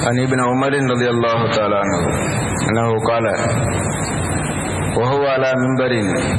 عن ابن عمر رضي الله تعالى عنه أنه قال وهو على منبر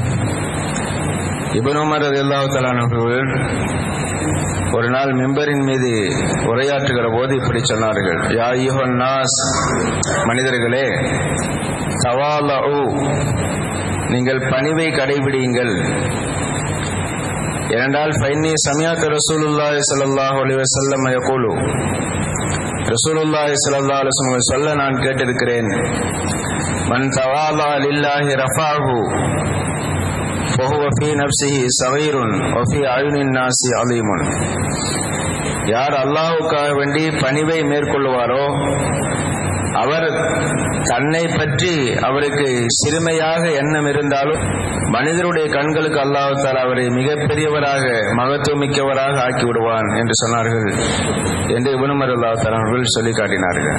Ibn Umar ரலியல்லாஹு தஆலா அவர்கள் ஒரு நாள் மிம்பரின் மீது உரையாற்றுகிற போது இப்படி சொன்னார்கள் யா யுஹன் நாஸ் மனிதர்களே தவாலு நீங்கள் பணிவை கடைபிடியுங்கள் ஏனென்றால் ஃபைன்னி சமியாத் ரசூலுல்லாஹி ஸல்லல்லாஹு அலைஹி வஸல்லம் யகூலு ரசூலுல்லாஹி ஸல்லல்லாஹு அலைஹி வஸல்லம் சொல்ல நான் கேட்டிருக்கிறேன் மன் தவாலா லில்லாஹி ரஃபாஹு وهو في نفسه صغير وفي عين الناس عظيم யார் அல்லாஹ்வுக்காக வேண்டி பணிவை மேற்கொள்வாரோ அவர் தன்னை பற்றி அவருக்கு சிறுமையாக எண்ணம் இருந்தாலும் மனிதருடைய கண்களுக்கு அல்லாஹால் அவரை மிகப்பெரியவராக மகத்துவமிக்கவராக ஆக்கி விடுவான் என்று சொன்னார்கள் என்று இபனுமர் அல்லாஹால் அவர்கள் சொல்லி காட்டினார்கள்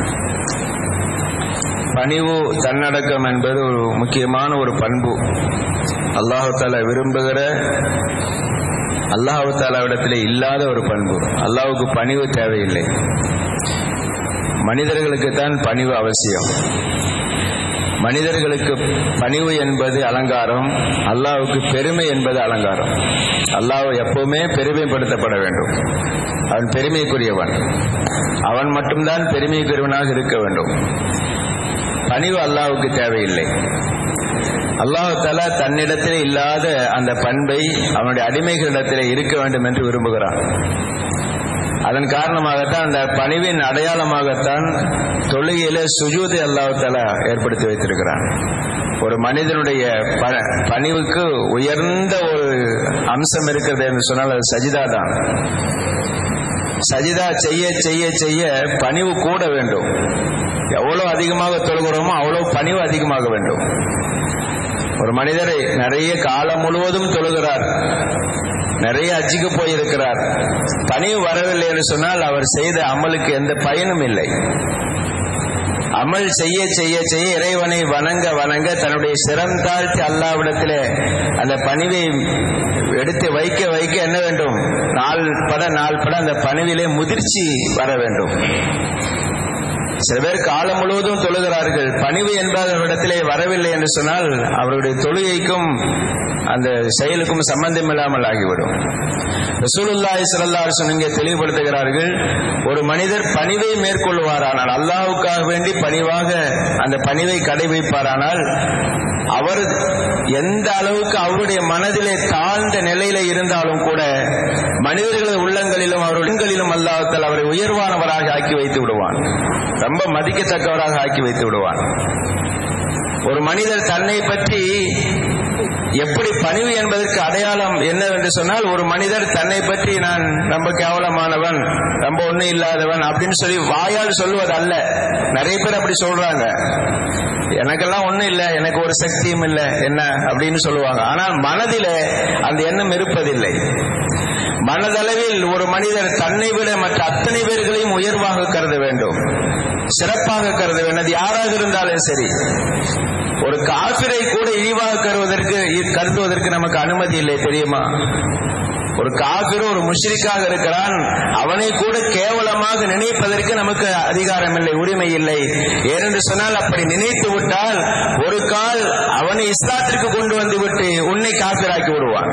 பணிவு தன்னடக்கம் என்பது ஒரு முக்கியமான ஒரு பண்பு அல்லாஹு தாலா விரும்புகிற அல்லாஹு தாலாவிடத்தில் இல்லாத ஒரு பண்பு அல்லாஹுக்கு பணிவு தேவையில்லை மனிதர்களுக்கு தான் பணிவு அவசியம் மனிதர்களுக்கு பணிவு என்பது அலங்காரம் அல்லாஹுக்கு பெருமை என்பது அலங்காரம் அல்லாஹ் எப்பவுமே பெருமைப்படுத்தப்பட வேண்டும் அவன் பெருமைக்குரியவன் அவன் மட்டும்தான் பெருமைக்குரியவனாக இருக்க வேண்டும் பணிவு அல்லாஹுக்கு தேவையில்லை அல்லாஹு தலா தன்னிடத்தில் இல்லாத அந்த பண்பை அவனுடைய அடிமைகளிடத்தில் இருக்க வேண்டும் என்று விரும்புகிறான் அதன் காரணமாகத்தான் அந்த பணிவின் அடையாளமாகத்தான் தொழுகையில சுஜூதை அல்லாஹு தலா ஏற்படுத்தி வைத்திருக்கிறான் ஒரு மனிதனுடைய பணிவுக்கு உயர்ந்த ஒரு அம்சம் இருக்கிறது என்று சொன்னால் அது சஜிதா தான் சஜிதா செய்ய செய்ய செய்ய பணிவு கூட வேண்டும் எவ்வளவு அதிகமாக தொழுகிறோமோ அவ்வளவு பணிவு அதிகமாக வேண்டும் ஒரு மனிதரை நிறைய காலம் முழுவதும் தொழுகிறார் நிறைய அஜிக்கு போயிருக்கிறார் பணிவு வரவில்லை என்று சொன்னால் அவர் செய்த அமலுக்கு எந்த பயனும் இல்லை அமல் செய்ய செய்ய செய்ய இறைவனை வணங்க வணங்க தன்னுடைய சிரம் தாழ்த்தி அல்லாவிடத்தில் அந்த பணிவை எடுத்து வைக்க வைக்க என்ன வேண்டும் நாள் பட நாள் பட அந்த பணிவிலே முதிர்ச்சி வர வேண்டும் சில பேர் காலம் முழுவதும் தொழுகிறார்கள் பணிவு என்பது அவரிடத்திலே வரவில்லை என்று சொன்னால் அவருடைய தொழுகைக்கும் அந்த செயலுக்கும் சம்பந்தம் இல்லாமல் ஆகிவிடும் ரசூலுல்லாஹி ஸல்லல்லாஹு அலைஹி இங்கே தெளிவுபடுத்துகிறார்கள் ஒரு மனிதர் பணிவை மேற்கொள்வாரானால் அல்லாஹ்வுக்காக வேண்டி பணிவாக அந்த பணிவை கடைபிடிப்பாரானால் அவர் எந்த அளவுக்கு அவருடைய மனதிலே தாழ்ந்த நிலையில இருந்தாலும் கூட மனிதர்களது உள்ளங்களிலும் அவருடைய உள்ளங்களிலும் அல்லாஹால் அவரை உயர்வானவராக ஆக்கி வைத்து விடுவான் ரொம்ப மதிக்கத்தக்கவராக ஆக்கி வைத்து விடுவான் ஒரு மனிதர் தன்னை பற்றி எப்படி பணிவு என்பதற்கு அடையாளம் என்னவென்று சொன்னால் ஒரு மனிதர் தன்னை பற்றி நான் ரொம்ப கேவலமானவன் ரொம்ப ஒன்றும் இல்லாதவன் அப்படின்னு சொல்லி வாயால் சொல்லுவது அல்ல நிறைய பேர் அப்படி சொல்றாங்க எனக்கெல்லாம் ஒன்றும் இல்லை எனக்கு ஒரு சக்தியும் இல்லை என்ன அப்படின்னு சொல்லுவாங்க ஆனால் மனதில அந்த எண்ணம் இருப்பதில்லை மனதளவில் ஒரு மனிதர் தன்னை விட மற்ற அத்தனை பேர்களையும் உயர்வாக கருத வேண்டும் சிறப்பாக கருத வேண்டும் அது யாராக இருந்தாலும் சரி ஒரு காபிரை கூட இழிவாக கருவதற்கு கருதுவதற்கு நமக்கு அனுமதி இல்லை தெரியுமா ஒரு காபிர் ஒரு முஷ்ரிக்காக இருக்கிறான் அவனை கூட கேவலமாக நினைப்பதற்கு நமக்கு அதிகாரம் இல்லை உரிமை இல்லை ஏனென்று சொன்னால் அப்படி நினைத்து விட்டால் ஒரு கால் அவனை இஸ்லாத்திற்கு கொண்டு வந்து விட்டு உன்னை காபிராக்கி விடுவான்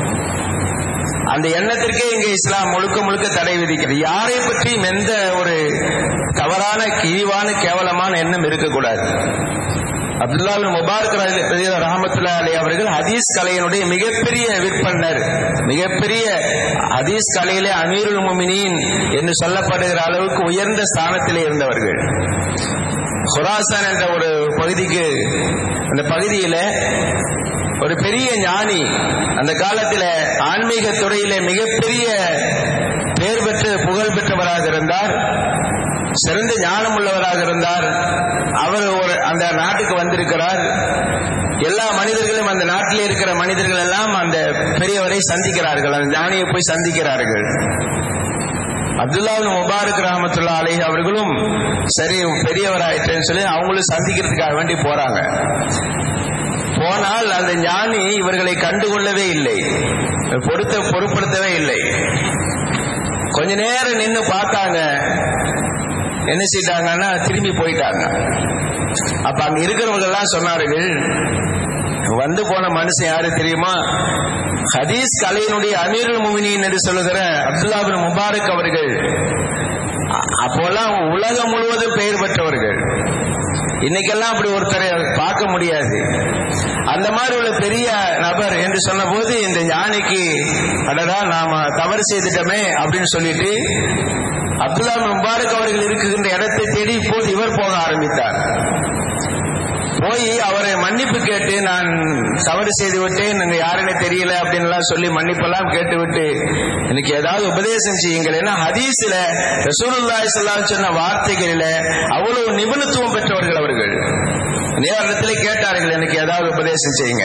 அந்த எண்ணத்திற்கே இங்கே இஸ்லாம் முழுக்க முழுக்க தடை விதிக்கிறது யாரை பற்றியும் எந்த ஒரு தவறான கிழிவான கேவலமான எண்ணம் இருக்கக்கூடாது அப்துல்லா முபாரக் ரஹமத்துல்லா அலி அவர்கள் ஹதீஸ் கலையினுடைய மிகப்பெரிய விற்பனர் மிகப்பெரிய ஹதீஸ் கலையிலே அமீருல் முமினின் என்று சொல்லப்படுகிற அளவுக்கு உயர்ந்த ஸ்தானத்திலே இருந்தவர்கள் ஹுராசான் என்ற ஒரு பகுதிக்கு அந்த பகுதியில ஒரு பெரிய ஞானி அந்த காலத்தில் ஆன்மீக துறையிலே மிகப்பெரிய பேர் பெற்று புகழ் பெற்றவராக இருந்தார் சிறந்த ஞானம் உள்ளவராக இருந்தார் அவர் ஒரு அந்த நாட்டுக்கு வந்திருக்கிறார் எல்லா மனிதர்களும் அந்த நாட்டில் இருக்கிற மனிதர்கள் எல்லாம் அந்த பெரியவரை சந்திக்கிறார்கள் அந்த ஞானியை போய் சந்திக்கிறார்கள் அப்துல்லா முபாரக் ரஹமத்துல்லா அலி அவர்களும் சரி பெரியவராயிட்டேன்னு சொல்லி அவங்களும் சந்திக்கிறதுக்காக வேண்டி போறாங்க போனால் அந்த ஞானி இவர்களை கண்டுகொள்ளவே இல்லை பொருத்த பொருட்படுத்தவே இல்லை கொஞ்ச நேரம் நின்று பார்த்தாங்க என்ன செய்தாங்கன்னா திரும்பி போயிட்டாங்க அப்ப அங்க இருக்கிறவங்க எல்லாம் சொன்னார்கள் வந்து போன மனுஷன் யாரு தெரியுமா ஹதீஸ் கலையினுடைய அமீருல் முமினின் என்று சொல்லுகிற அப்துல்லா பின் முபாரக் அவர்கள் அ- அப்போல்லாம் உலகம் முழுவதும் பெயர் பெற்றவர்கள் இன்னைக்கெல்லாம் அப்படி ஒருத்தரை பார்க்க முடியாது அந்த மாதிரி உள்ள பெரிய நபர் என்று சொன்னபோது இந்த யானைக்கு அடடா நாம தவறு செய்துட்டோமே அப்படின்னு சொல்லிட்டு அப்துல்லா பின் முபாரக் அவர்கள் இருக்குகின்ற இடத்தை தேடி இப்போது இவர் போக ஆரம்பித்தார் போய் அவரை மன்னிப்பு கேட்டு நான் தவறு செய்து விட்டேன் நீங்க யாருன்னு தெரியல அப்படின்லாம் சொல்லி மன்னிப்பெல்லாம் கேட்டுவிட்டு எனக்கு ஏதாவது உபதேசம் செய்யுங்கள் ஏன்னா ஹதீஸ்ல ரசூலுல்லாஹி ஸல்லல்லாஹு அலைஹி சொன்ன வார்த்தைகளில அவ்வளவு நிபுணத்துவம் பெற்றவர்கள் அவர்கள் நேரத்தில் கேட்டார்கள் எனக்கு ஏதாவது உபதேசம் செய்யுங்க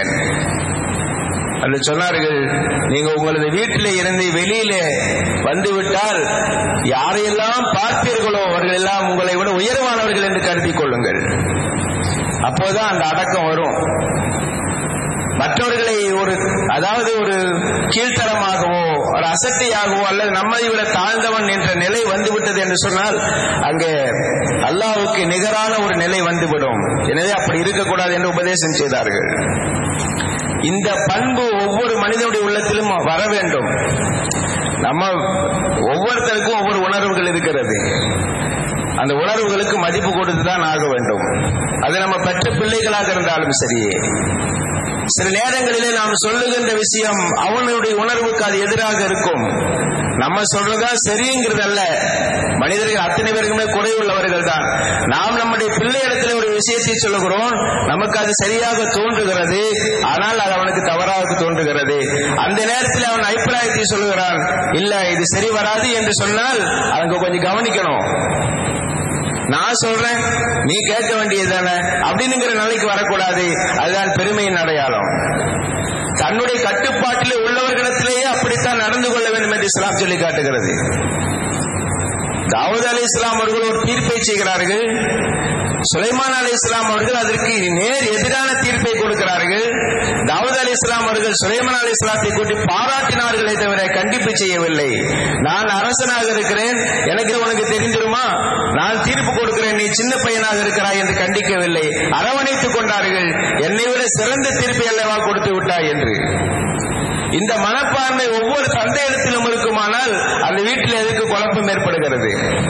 அதில் சொன்னார்கள் நீங்க உங்களது வீட்டிலே இருந்து வெளியில வந்துவிட்டால் யாரையெல்லாம் பார்ப்பீர்களோ அவர்கள் எல்லாம் உங்களை விட உயர்வானவர்கள் என்று கருதிக் கொள்ளுங்கள் அப்போதான் அந்த அடக்கம் வரும் மற்றவர்களை ஒரு அதாவது ஒரு கீழ்த்தரமாகவோ ஒரு அசட்டையாகவோ அல்லது நம்மை விட தாழ்ந்தவன் என்ற நிலை வந்துவிட்டது என்று சொன்னால் அங்கே அல்லாஹ்வுக்கு நிகரான ஒரு நிலை வந்துவிடும் எனவே அப்படி இருக்கக்கூடாது என்று உபதேசம் செய்தார்கள் இந்த பண்பு ஒவ்வொரு மனிதனுடைய உள்ளத்திலும் வர வேண்டும் நம்ம ஒவ்வொருத்தருக்கும் ஒவ்வொரு உணர்வுகள் இருக்கிறது அந்த உணர்வுகளுக்கு மதிப்பு கொடுத்து தான் ஆக வேண்டும் அது நம்ம பெற்ற பிள்ளைகளாக இருந்தாலும் சரியே சில நேரங்களிலே நாம் சொல்லுகின்ற விஷயம் அவனுடைய உணர்வுக்கு அது எதிராக இருக்கும் நம்ம சொல்றதா சரிங்கிறதல்ல மனிதர்கள் அத்தனை பேருக்குமே குறைவுள்ளவர்கள் தான் நாம் நம்முடைய பிள்ளை இடத்துல ஒரு விஷயத்தை சொல்லுகிறோம் நமக்கு அது சரியாக தோன்றுகிறது ஆனால் அது அவனுக்கு தவறாக தோன்றுகிறது அந்த நேரத்தில் அவன் அபிப்பிராயத்தை சொல்லுகிறான் இல்ல இது சரி வராது என்று சொன்னால் அவங்க கொஞ்சம் கவனிக்கணும் நான் சொல்றேன் நீ கேட்க வேண்டியதுதானே அப்படின்னுங்கிற நிலைக்கு வரக்கூடாது அதுதான் பெருமையின் அடையாளம் தன்னுடைய கட்டுப்பாட்டிலே உள்ளவர்களிடத்திலேயே அப்படித்தான் நடந்து கொள்ள வேண்டும் என்று இஸ்லாம் சொல்லி காட்டுகிறது தாவூத் அலி இஸ்லாம் அவர்கள் ஒரு தீர்ப்பை செய்கிறார்கள் சுலைமான் அலி இஸ்லாம் அவர்கள் அதற்கு நேர் எதிரான தீர்ப்பை கொடுக்கிறார்கள் தாவூத் அலி இஸ்லாம் அவர்கள் சுலைமான் அலி இஸ்லாத்தை கூட்டி பாராட்டினார்களே தவிர கண்டிப்பு செய்யவில்லை நான் அரசனாக இருக்கிறேன் எனக்கு உனக்கு தெரிஞ்சிருமா நான் தீர்ப்பு கொடுக்கிறேன் நீ சின்ன பையனாக இருக்கிறாய் என்று கண்டிக்கவில்லை அரவணைத்துக் கொண்டார்கள் என்னை விட சிறந்த தீர்ப்பை அல்லவா கொடுத்து விட்டாய் என்று இந்த மனப்பான்மை ஒவ்வொரு தந்தையிடத்திலும் இருக்குமானால் அந்த வீட்டில் எதுக்கு குழப்பம் ஏற்படுகிறது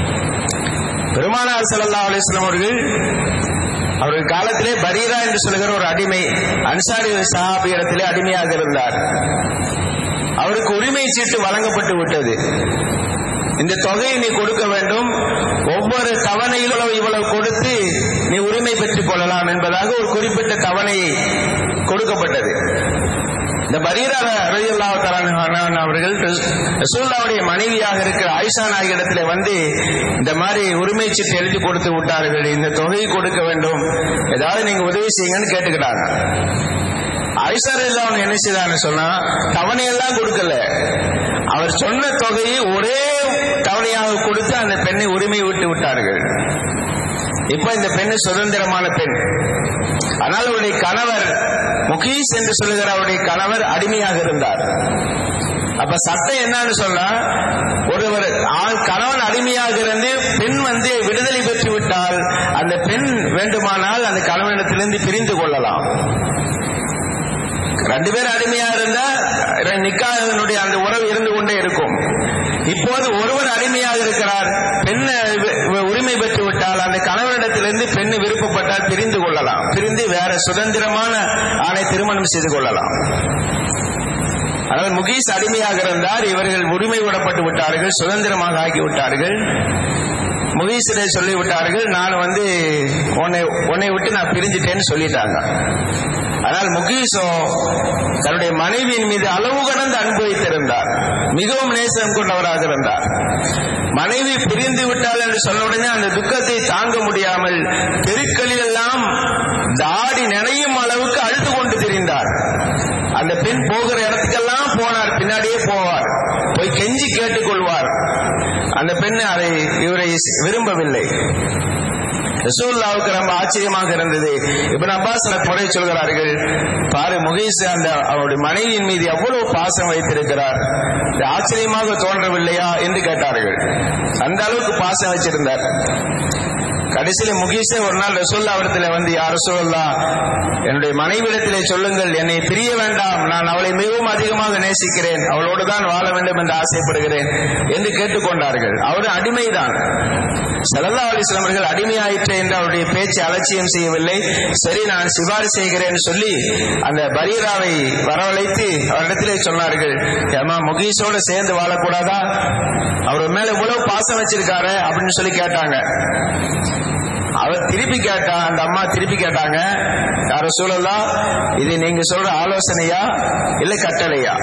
பெருமானார் ஸல்லல்லாஹு அலைஹி வஸல்லம் அவர்கள் அவர்கள் காலத்திலே பரீரா என்று சொல்லுகிற ஒரு அடிமை அன்சாரி சஹாபி இடத்திலே அடிமையாக இருந்தார் அவருக்கு உரிமை சீட்டு வழங்கப்பட்டு விட்டது இந்த தொகையை நீ கொடுக்க வேண்டும் ஒவ்வொரு தவணையிலும் இவ்வளவு கொடுத்து நீ உரிமை பெற்றுக் கொள்ளலாம் என்பதாக ஒரு குறிப்பிட்ட தவணை கொடுக்கப்பட்டது இந்த பரீரா ரலியல்லாஹு தஆலா அவர்கள் ரசூலுல்லாவுடைய மனைவியாக இருக்கிற ஆயிஷா நாயகிடத்தில் வந்து இந்த மாதிரி உரிமை சீட்டு எழுதி கொடுத்து விட்டார்கள் இந்த தொகையை கொடுக்க வேண்டும் ஏதாவது நீங்க உதவி செய்யுங்கன்னு கேட்டுக்கிட்டாங்க ஆயிஷா ரலியல்லாஹு என்ன செய்தான்னு சொன்னா தவணையெல்லாம் கொடுக்கல அவர் சொன்ன தொகையை ஒரே தவணையாக கொடுத்து அந்த பெண்ணை உரிமை விட்டு விட்டார்கள் இப்ப இந்த பெண்ணு சுதந்திரமான பெண் ஆனால் அவருடைய கணவர் முகீஸ் என்று சொல்லுகிற அவருடைய கணவர் அடிமையாக இருந்தார் அப்ப சட்டம் என்னன்னு சொன்னா ஒருவர் ஆண் கணவன் அடிமையாக இருந்து பெண் வந்து விடுதலை பெற்று விட்டால் அந்த பெண் வேண்டுமானால் அந்த கணவனிடத்திலிருந்து பிரிந்து கொள்ளலாம் ரெண்டு பேர் அடிமையா இருந்தா நிக்காவினுடைய அந்த உறவு இருந்து கொண்டே இருக்கும் இப்போது ஒருவர் அடிமையாக இருக்கிறார் பெண்ணை வி- உரிமை பெற்று விட்டால் அந்த கணவனிடத்திலிருந்து பெண்ணு விருப்பப்பட்டால் பிரிந்து கொள்ளலாம் பிரிந்து வேற சுதந்திரமான ஆணை திருமணம் செய்து கொள்ளலாம் ஆனால் முகீஸ் அடிமையாக இருந்தார் இவர்கள் உரிமை விடப்பட்டு விட்டார்கள் சுதந்திரமாக ஆகிவிட்டார்கள் முகீஸிலே சொல்லி விட்டார்கள் நான் வந்து உன்னை உன்னை விட்டு நான் பிரிஞ்சிட்டேன்னு சொல்லிட்டாங்க ஆனால் முகீஸோ தன்னுடைய மனைவியின் மீது அளவு கடந்து அன்பு வைத்திருந்தார் மிகவும் நேசம் கொண்டவராக இருந்தார் மனைவி பிரிந்து விட்டாள் என்று சொன்ன உடனே அந்த துக்கத்தை தாங்க முடியாமல் தெருக்களில் எல்லாம் தாடி நினையும் அளவுக்கு அழுது கொண்டு திரிந்தார் அந்த பெண் போகிற இடத்துக்கெல்லாம் போனார் பின்னாடியே போவார் போய் கெஞ்சி கேட்டுக்கொள்வார் அந்த பெண் அதை இவரை விரும்பவில்லை ரசூல்லாவுக்கு ரொம்ப ஆச்சரியமாக இருந்தது இப்னு அப்பாஸ் முறை சொல்கிறார்கள் பாரு முகீஸ் அந்த அவருடைய மனைவியின் மீது எவ்வளவு பாசம் வைத்திருக்கிறார் இது ஆச்சரியமாக தோன்றவில்லையா என்று கேட்டார்கள் அந்த அளவுக்கு பாசம் வச்சிருந்தார் கடைசியில முகீஷே ஒரு நாள் ரசூல்லா இடத்துல வந்து யார் ரசூல்லா என்னுடைய மனைவிடத்திலே சொல்லுங்கள் என்னை பிரிய வேண்டாம் நான் அவளை மிகவும் அதிகமாக நேசிக்கிறேன் அவளோடு தான் வாழ வேண்டும் என்று ஆசைப்படுகிறேன் என்று கேட்டுக்கொண்டார்கள் அவர் அடிமைதான் சல்லா அலிஸ்லாம் அவர்கள் அடிமையாயிற்று என்று அவருடைய பேச்சு அலட்சியம் செய்யவில்லை சரி நான் சிபாரிசு செய்கிறேன் சொல்லி அந்த பரீராவை வரவழைத்து அவரிடத்திலே சொன்னார்கள் ஏமா முகீஷோட சேர்ந்து வாழக்கூடாதா அவர் மேல இவ்வளவு பாசம் வச்சிருக்காரு அப்படின்னு சொல்லி கேட்டாங்க அவர் திருப்பி கேட்டா அந்த அம்மா திருப்பி கேட்டாங்க யார சூழலாம் இது நீங்க சொல்ற ஆலோசனையா இல்ல கட்டளையா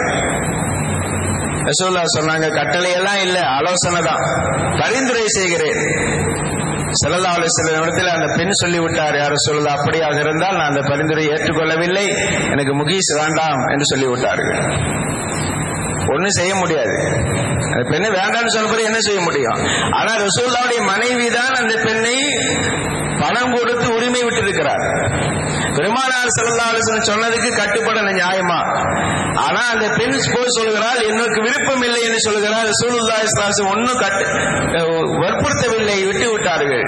ரசூல்லா சொன்னாங்க கட்டளையெல்லாம் இல்ல ஆலோசனை தான் பரிந்துரை செய்கிறேன் செல்லல்லா சில இடத்துல அந்த பெண் சொல்லி விட்டார் யார சொல்லல அப்படியாக இருந்தால் நான் அந்த பரிந்துரை ஏற்றுக்கொள்ளவில்லை எனக்கு முகீஸ் வேண்டாம் என்று சொல்லி விட்டார்கள் ஒன்னும் செய்ய முடியாது அந்த பெண்ணை வேண்டாம்னு சொன்ன என்ன செய்ய முடியும் ஆனா ரசூல்லாவுடைய மனைவி தான் அந்த பெண்ணை பணம் கொடுத்து உரிமை விட்டிருக்கிறார் பெருமானார் செல்லல்லாசன் சொன்னதுக்கு கட்டுப்பட நியாயமா ஆனா அந்த பெண் போய் சொல்கிறாள் எனக்கு விருப்பம் இல்லை என்று சொல்கிறார் ரசூலுல்லா இஸ்லாசம் ஒன்னும் கட்டு வற்புறுத்தவில்லை விட்டு விட்டார்கள்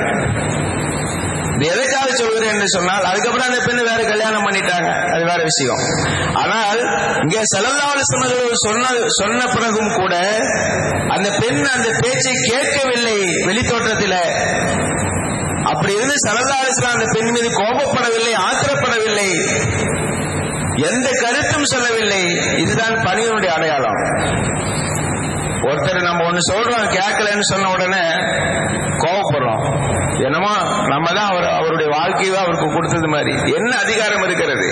எதற்காக சொல்கிறேன் என்று சொன்னால் அதுக்கப்புறம் அந்த பெண்ணு வேற கல்யாணம் பண்ணிட்டாங்க அது வேற விஷயம் ஆனால் இங்க செலல்லாவல் சொன்னது சொன்ன சொன்ன பிறகும் கூட அந்த பெண் அந்த பேச்சை கேட்கவில்லை வெளித்தோட்டத்தில் அப்படி இருந்து சலல்லாலிஸ்லாம் அந்த பெண் மீது கோபப்படவில்லை ஆத்திரப்படவில்லை எந்த கருத்தும் சொல்லவில்லை இதுதான் பணியினுடைய அடையாளம் ஒருத்தர் நம்ம ஒண்ணு சொல்றோம் கேட்கலன்னு சொன்ன உடனே கோவப்படுறோம் என்னமோ நம்ம தான் அவர் அவருடைய வாழ்க்கையை அவருக்கு கொடுத்தது மாதிரி என்ன அதிகாரம் இருக்கிறது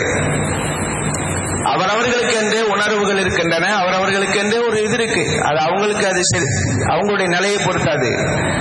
அவரவர்களுக்கு என்றே உணர்வுகள் இருக்கின்றன அவரவர்களுக்கு என்றே ஒரு இது இருக்கு அது அவங்களுக்கு அது சரி அவங்களுடைய நிலையை பொறுத்தாது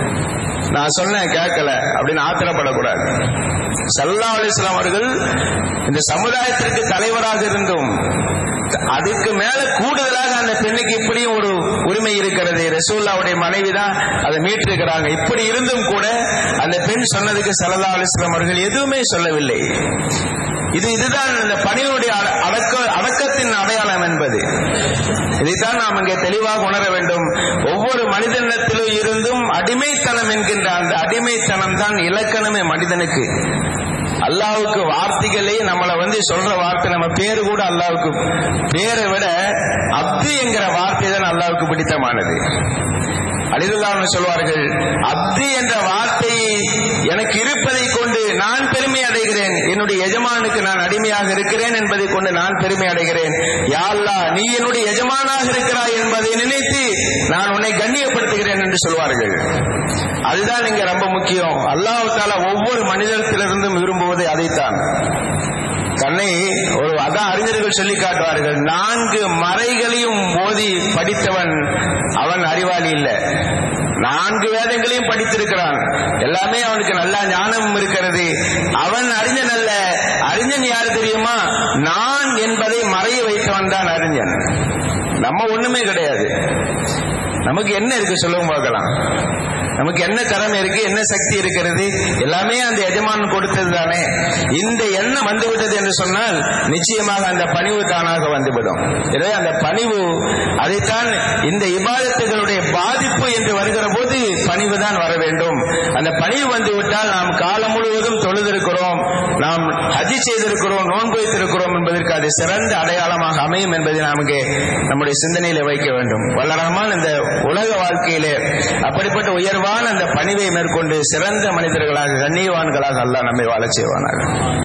நான் சொன்னேன் கேட்கல அப்படின்னு ஆத்திரப்படக்கூடாது சல்லா அலிஸ்லாம் அவர்கள் இந்த சமுதாயத்திற்கு தலைவராக இருந்தும் அதுக்கு மேல கூடுதலாக அந்த பெண்ணுக்கு இப்படியும் ஒரு உரிமை இருக்கிறது ரசூல்லாவுடைய மனைவி தான் அதை மீட்டிருக்கிறாங்க இப்படி இருந்தும் கூட அந்த பெண் சொன்னதுக்கு சல்லா அலிஸ்லாம் அவர்கள் எதுவுமே சொல்லவில்லை இது இதுதான் இந்த பணியுடைய அடக்க அடக்கத்தின் அடையாளம் என்பது இதைத்தான் நாம் இங்கே தெளிவாக உணர வேண்டும் ஒவ்வொரு மனிதனத்திலும் இருந்தும் அடிமைத்தனம் என்கின்ற அந்த அடிமைத்தனம் தான் இலக்கணமே மனிதனுக்கு அல்லாவுக்கு வார்த்தைகளே நம்மளை வந்து சொல்ற வார்த்தை நம்ம பேரு கூட அல்லாவுக்கு பேரை விட அப்து என்கிற வார்த்தை தான் அல்லாவுக்கு பிடித்தமானது அலிதுல்லான்னு சொல்வார்கள் அப்து என்ற வார்த்தையை எனக்கு இருப்பதை கொண்டு நான் பெருமை அடைகிறேன் என்னுடைய எஜமானுக்கு நான் அடிமையாக இருக்கிறேன் என்பதை கொண்டு நான் பெருமை அடைகிறேன் யாழ்லா நீ என்னுடைய எஜமானாக இருக்கிறாய் என்பதை நினைத்து நான் உன்னை கண்ணியப்படுத்துகிறேன் என்று சொல்வார்கள் அதுதான் இங்க ரொம்ப முக்கியம் அல்லாஹால ஒவ்வொரு மனிதத்திலிருந்தும் விரும்புவது அதைத்தான் தன்னை ஒரு அதான் அறிஞர்கள் சொல்லி காட்டுவார்கள் நான்கு மறைகளையும் மோதி படித்தவன் அவன் அறிவாளி இல்லை நான்கு வேதங்களையும் படித்திருக்கிறான் எல்லாமே அவனுக்கு நல்ல ஞானம் இருக்கிறது அவன் அறிஞன் அல்ல அறிஞன் யாரு தெரியுமா நான் என்பதை மறைய வைத்தவன் தான் அறிஞன் நம்ம ஒண்ணுமே கிடையாது நமக்கு என்ன இருக்கு சொல்லவும் பார்க்கலாம் நமக்கு என்ன திறமை இருக்கு என்ன சக்தி இருக்கிறது எல்லாமே அந்த எஜமான் கொடுத்தது தானே இந்த எண்ணம் வந்துவிட்டது என்று சொன்னால் நிச்சயமாக அந்த பணிவு தானாக வந்துவிடும் எனவே அந்த பணிவு அதைத்தான் இந்த இபாதத்துகளுடைய பாதிப்பு என்று வருகிற போது பணிவு தான் வர வேண்டும் அந்த பணிவு வந்துவிட்டால் நாம் காலம் முழுவதும் தொழுதிருக்கிறோம் நாம் ஹஜி செய்திருக்கிறோம் நோன்பு வைத்திருக்கிறோம் என்பதற்கு அது சிறந்த அடையாளமாக அமையும் என்பதை நாம் இங்கே நம்முடைய சிந்தனையில வைக்க வேண்டும் வல்லரகமான இந்த உலக வாழ்க்கையிலே அப்படிப்பட்ட உயர்வான அந்த பணிவை மேற்கொண்டு சிறந்த மனிதர்களாக கண்ணியவான்களாக அல்லாஹ் நம்மை வாழச் செய்வானாக